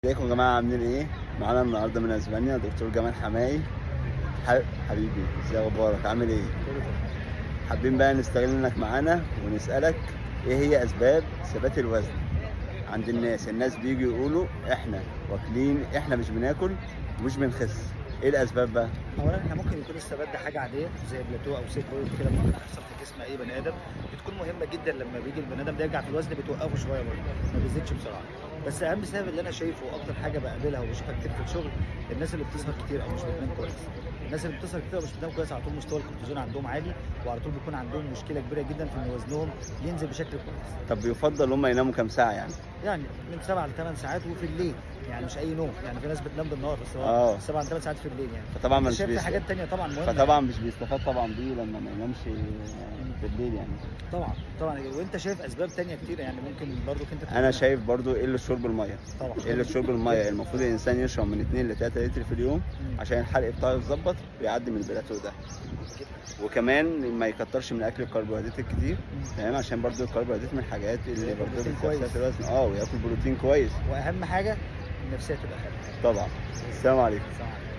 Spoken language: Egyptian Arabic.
ازيكم يا جماعه عاملين ايه معانا النهارده من اسبانيا دكتور جمال حماي ح- حبيبي ازي اخبارك عامل ايه حابين بقى نستغل انك معانا ونسالك ايه هي اسباب ثبات الوزن عند الناس الناس بيجوا يقولوا احنا واكلين احنا مش بناكل ومش بنخس ايه الاسباب بقى اولا احنا ممكن يكون الثبات ده حاجه عاديه زي بلاتو او سيت بوينت كده ممكن تحصل في جسم اي بني ادم بتكون مهمه جدا لما بيجي البني ادم ده يرجع في الوزن بتوقفه شويه برضه ما بيزيدش بسرعه بس اهم سبب اللي انا شايفه واكتر حاجه بقابلها وبشوفها كتير في الشغل الناس اللي بتسهر كتير او مش بتنام كويس الناس اللي بتسهر كتير او مش بتنام كويس على طول مستوى الكورتيزون عندهم عالي وعلى طول بيكون عندهم مشكله كبيره جدا في ان وزنهم ينزل بشكل كويس طب بيفضل هم يناموا كام ساعه يعني يعني من سبع لثمان ساعات وفي الليل يعني مش اي نوم يعني في ناس بتنام بالنهار بس هو اه. سبع لثمان ساعات في الليل يعني فطبعا أنت مش شايف في بيست... حاجات تانية طبعا مهمه فطبعا مش بيستفاد طبعا بيه لما ما ينامش بالليل يعني طبعا طبعا وانت شايف اسباب تانية كتير يعني ممكن برضو انت تقول انا لنا. شايف برضو قله شرب الميه طبعا قله شرب الميه المفروض الانسان يشرب من 2 ل 3 لتر في اليوم مم. عشان الحرق بتاعه يتظبط ويعدي من البلاتو ده وكمان ما يكترش من اكل الكربوهيدرات الكتير مم. تمام عشان برضو الكربوهيدرات من الحاجات اللي برضو بروتين بتسبب كويس. الوزن اه وياكل بروتين كويس واهم حاجه النفسيه تبقى حلوه طبعا السلام عليكم سلام عليكم.